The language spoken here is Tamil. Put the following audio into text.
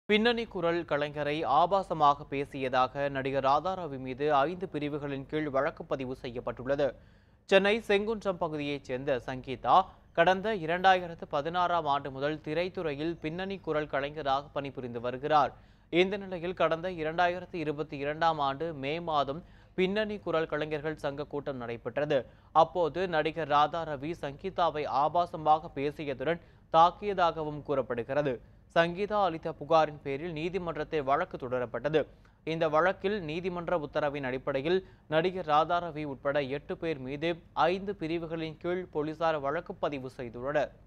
பின்னணி குரல் கலைஞரை ஆபாசமாக பேசியதாக நடிகர் ராதாரவி மீது ஐந்து பிரிவுகளின் கீழ் வழக்கு பதிவு செய்யப்பட்டுள்ளது சென்னை செங்குன்றம் பகுதியைச் சேர்ந்த சங்கீதா கடந்த இரண்டாயிரத்து பதினாறாம் ஆண்டு முதல் திரைத்துறையில் பின்னணி குரல் கலைஞராக பணிபுரிந்து வருகிறார் இந்த நிலையில் கடந்த இரண்டாயிரத்து இருபத்தி இரண்டாம் ஆண்டு மே மாதம் பின்னணி குரல் கலைஞர்கள் சங்க கூட்டம் நடைபெற்றது அப்போது நடிகர் ராதா ரவி சங்கீதாவை ஆபாசமாக பேசியதுடன் தாக்கியதாகவும் கூறப்படுகிறது சங்கீதா அளித்த புகாரின் பேரில் நீதிமன்றத்தில் வழக்கு தொடரப்பட்டது இந்த வழக்கில் நீதிமன்ற உத்தரவின் அடிப்படையில் நடிகர் ராதாரவி உட்பட எட்டு பேர் மீது ஐந்து பிரிவுகளின் கீழ் போலீசார் வழக்கு பதிவு செய்துள்ளனர்